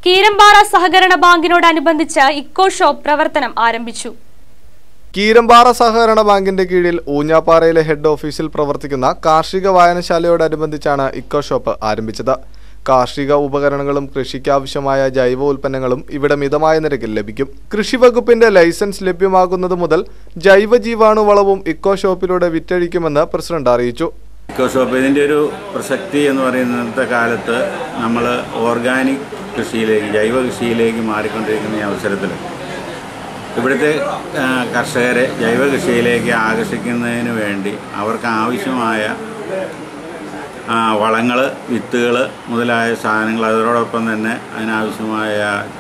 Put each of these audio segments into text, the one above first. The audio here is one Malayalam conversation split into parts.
കീരമ്പാറ സഹകരണ ബാങ്കിനോടനുബന്ധിച്ച് ഇക്കോ ഷോപ്പ് പ്രവർത്തനം ആരംഭിച്ചു കീരമ്പാറ സഹകരണ ബാങ്കിന്റെ കീഴിൽ ഊഞ്ഞാപ്പാറയിലെ ഹെഡ് ഓഫീസിൽ പ്രവർത്തിക്കുന്ന കാർഷിക വായനശാലയോടനുബന്ധിച്ചാണ് ഇക്കോ ഷോപ്പ് ആരംഭിച്ചത് കാർഷിക ഉപകരണങ്ങളും കൃഷിക്കാവശ്യമായ ജൈവ ഉൽപ്പന്നങ്ങളും ഇവിടെ മിതമായ നിരക്കിൽ ലഭിക്കും കൃഷി വകുപ്പിന്റെ ലൈസൻസ് ലഭ്യമാകുന്നത് മുതൽ ജൈവ ജീവാണു വളവും ഇക്കോ ഷോപ്പിലൂടെ വിറ്റഴിക്കുമെന്ന് പ്രസിഡന്റ് അറിയിച്ചു ഇക്കോ ഷോപ്പ് ഇതിൻ്റെ ഒരു പ്രസക്തി എന്ന് പറയുന്ന ഇന്നത്തെ കാലത്ത് നമ്മൾ ഓർഗാനിക് കൃഷിയിലേക്ക് ജൈവ കൃഷിയിലേക്ക് മാറിക്കൊണ്ടിരിക്കുന്ന ഈ അവസരത്തിൽ ഇവിടുത്തെ ആ, കർഷകരെ ജൈവ കൃഷിയിലേക്ക് ആകർഷിക്കുന്നതിന് വേണ്ടി അവർക്ക് ആവശ്യമായ വളങ്ങൾ വിത്തുകൾ മുതലായ സാധനങ്ങൾ അതോടൊപ്പം തന്നെ അതിനാവശ്യമായ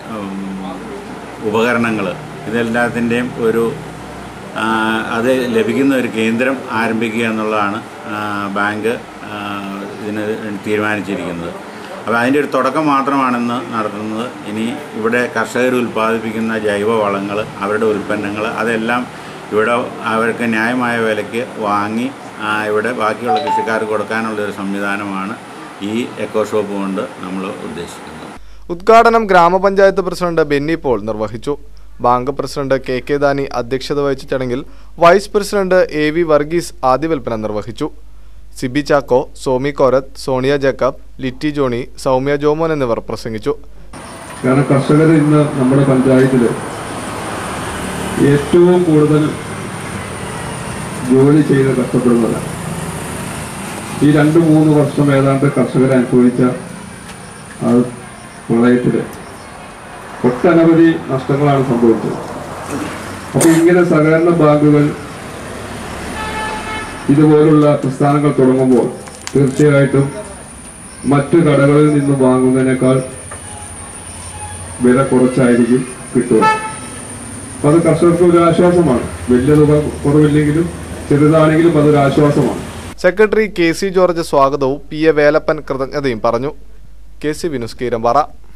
ഉപകരണങ്ങൾ ഇതെല്ലാത്തിൻ്റെയും ഒരു ആ, അത് ലഭിക്കുന്ന ഒരു കേന്ദ്രം ആരംഭിക്കുക എന്നുള്ളതാണ് ആ, ബാങ്ക് ആ, ഇതിന് തീരുമാനിച്ചിരിക്കുന്നത് അപ്പോൾ അതിൻ്റെ ഒരു തുടക്കം മാത്രമാണെന്ന് നടത്തുന്നത് ഇനി ഇവിടെ കർഷകർ ഉൽപ്പാദിപ്പിക്കുന്ന ജൈവ വളങ്ങൾ അവരുടെ ഉൽപ്പന്നങ്ങൾ അതെല്ലാം ഇവിടെ അവർക്ക് ന്യായമായ വിലയ്ക്ക് വാങ്ങി ആ, ഇവിടെ ബാക്കിയുള്ള കൃഷിക്കാർക്ക് കൊടുക്കാനുള്ള ഒരു സംവിധാനമാണ് ഈ എക്കോ ഷോപ്പ് കൊണ്ട് നമ്മൾ ഉദ്ദേശിക്കുന്നത് ഉദ്ഘാടനം ഗ്രാമപഞ്ചായത്ത് പ്രസിഡന്റ് ബെന്നി പോൾ നിർവഹിച്ചു bank president K K Dani അധ്യക്ഷത വഹിച്ച ചടങ്ങിൽ vice president A V Varghese ആദ്യവിൽപ്പന നിർവഹിച്ചു സിബി ചാക്കോ സോമി കോരത്ത് സോണിയ ജേക്കബ് ലിറ്റി ജോണി സൗമ്യ ജോമോൻ എന്നിവർ പ്രസംഗിച്ചു കാരണം കർഷകർ ഇന്ന് നമ്മുടെ പഞ്ചായത്തിൽ ഏറ്റവും കൂടുതൽ ജോലി ചെയ്ത് കഷ്ടപ്പെടുന്നവരാണ് ഈ രണ്ട് മൂന്ന് വർഷം ഏതാണ്ട് കർഷകർ അനുഭവിച്ച ആ പ്രളയത്തിൽ ഒട്ടനവധി നഷ്ടങ്ങളാണ് സംഭവിച്ചത് അപ്പോൾ ഇങ്ങനെ സഹകരണ ബാങ്കുകൾ ഇതുപോലുള്ള പ്രസ്ഥാനങ്ങൾ തുടങ്ങുമ്പോൾ തീർച്ചയായിട്ടും മറ്റു കടകളിൽ നിന്ന് വാങ്ങുന്നതിനേക്കാൾ വില കുറച്ചായിരിക്കും കിട്ടുക അപ്പൊ അത് കർഷകർക്ക് ഒരു ആശ്വാസമാണ് വലിയ തുക കുറവില്ലെങ്കിലും ചെറുതാണെങ്കിലും അതൊരു ആശ്വാസമാണ് സെക്രട്ടറി കെ സി ജോർജ് സ്വാഗതവും പി എ വേലപ്പൻ കൃതജ്ഞതയും പറഞ്ഞു കെ സി വിനുസ് കീരമ്പാറ